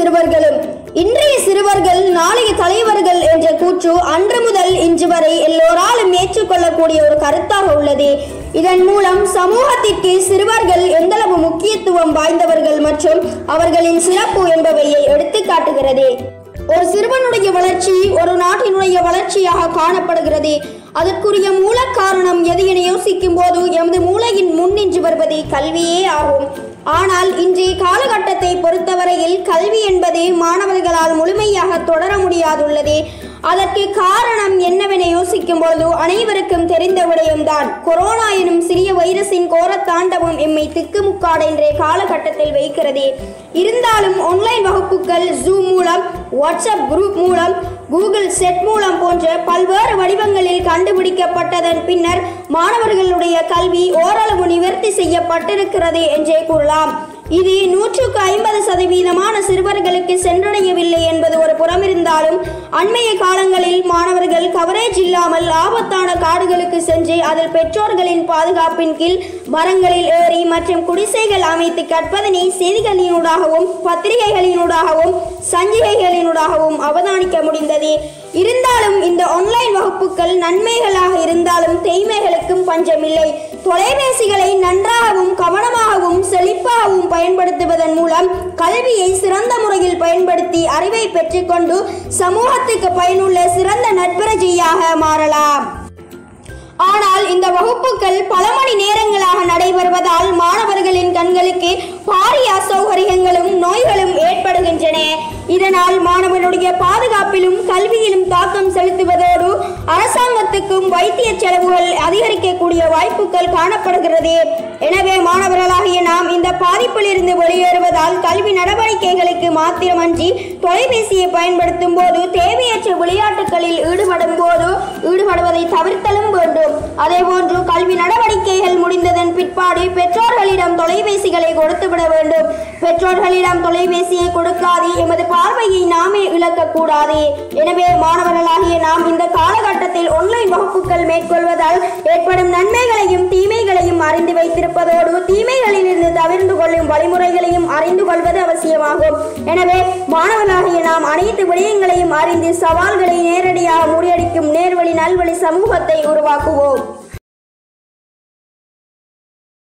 சிறுவர்களும் இன்றைய சிறுவர்கள் நாளைய தலைவர்கள் என்ற கூற்று அன்று முதல் இன்று வரை எல்லோராலும் ஏற்றுக்கொள்ளக்கூடிய ஒரு கருத்தாக உள்ளது இதன் மூலம் சமூகத்திற்கு சிறுவர்கள் எந்தளவு முக்கியத்துவம் வாய்ந்தவர்கள் மற்றும் அவர்களின் சிறப்பு என்பவையை எடுத்துக் காட்டுகிறது ஒரு சிறுவனுடைய வளர்ச்சி ஒரு நாட்டினுடைய வளர்ச்சியாக காணப்படுகிறது அதற்குரிய மூல காரணம் எது என யோசிக்கும் போது எமது மூளையின் முன்னின்று வருவது கல்வியே ஆகும் ஆனால் இன்றைய காலகட்டத்தை பொறுத்தவரையில் கல்வி என்பது மாணவர்களால் முழுமையாக தொடர முடியாதுள்ளது அதற்கு காரணம் என்னவென யோசிக்கும் பொழுது அனைவருக்கும் தெரிந்த விடயம்தான் கொரோனா எனும் சிறிய வைரஸின் கோர தாண்டவம் எம்மை திக்குமுக்காட இன்றைய காலகட்டத்தில் வைக்கிறது இருந்தாலும் ஆன்லைன் வகுப்புகள் ஜூம் மூலம் வாட்ஸ்அப் குரூப் மூலம் கூகுள் செட் மூலம் போன்ற பல்வேறு வடிவங்களில் கண்டுபிடிக்கப்பட்டதன் பின்னர் மாணவர்களுடைய கல்வி ஓரளவு நிவர்த்தி செய்யப்பட்டிருக்கிறது என்றே கூறலாம் இது நூற்றுக்கு ஐம்பது சதவீதமான சிறுவர்களுக்கு சென்றடையவில்லை என்பது ஒரு புறமிருந்தாலும் அண்மைய காலங்களில் மாணவர்கள் கவரேஜ் இல்லாமல் ஆபத்தான காடுகளுக்கு சென்று அதில் பெற்றோர்களின் பாதுகாப்பின் கீழ் மரங்களில் ஏறி மற்றும் குடிசைகள் அமைத்து கற்பதனை செய்திகளினூடாகவும் பத்திரிகைகளினூடாகவும் சஞ்சிகைகளினூடாகவும் அவதானிக்க முடிந்தது இருந்தாலும் இந்த ஆன்லைன் வகுப்புகள் நன்மைகளாக இருந்தாலும் தீமைகளுக்கும் பஞ்சமில்லை தொலைபேசிகளை நன்றாகவும் கவனமாகவும் செழிப்பாகவும் பயன்படுத்துவதன் மூலம் கல்வியை சிறந்த முறையில் பயன்படுத்தி அறிவை பெற்றுக்கொண்டு சமூகத்துக்கு பயனுள்ள சிறந்த நட்பரஜியாக மாறலாம் ஆனால் இந்த வகுப்புகள் பல மணி நேரங்களாக நடைபெறுவதால் மாணவர்களின் கண்களுக்கு பாரிய அசௌகரியங்களும் நோய்களும் ஏற்படுகின்றன இதனால் மாணவனுடைய பாதுகாப்பிலும் கல்வியிலும் தாக்கம் செலுத்துவதோடு அரசாங்கத்துக்கும் வைத்திய செலவுகள் அதிகரிக்கக்கூடிய வாய்ப்புகள் காணப்படுகிறது எனவே மாணவர்களாகிய நாம் இந்த பாதிப்பிலிருந்து வெளியேறுவதால் கல்வி நடவடிக்கைகளுக்கு மாத்திரமன்றி தொலைபேசியை பயன்படுத்தும் போது தேவையற்ற விளையாட்டுகளில் ஈடுபடும் போது ஈடுபடுவதை தவிர்த்தலும் வேண்டும் அதேபோன்று கல்வி நடவடிக்கைகள் முடிந்ததன் பிற்பாடு பெற்றோர்களிடம் தொலைபேசிகளை கொடுத்துவிட வேண்டும் பெற்றோர்களிடம் தொலைபேசியை கொடுக்காது எமது பார்வையை நாமே இழக்கக்கூடாது எனவே மாணவர்களாகிய நாம் இந்த காலகட்டத்தில் ஆன்லைன் வகுப்புகள் மேற்கொள்வதால் ஏற்படும் நன்மைகளையும் தீமைகளையும் அறிந்து வைத்திருப்பதோடு தீமைகளிலிருந்து தவிர்ந்து கொள்ளும் வழிமுறைகளையும் அறிந்து கொள்வது அவசியமாகும் எனவே மாணவர்களாகிய நாம் அனைத்து விடயங்களையும் அறிந்து சவால்களை நேரடியாக முறியடிக்கும் நேர்வழி நல்வழி சமூகத்தை உருவாக்குவோம்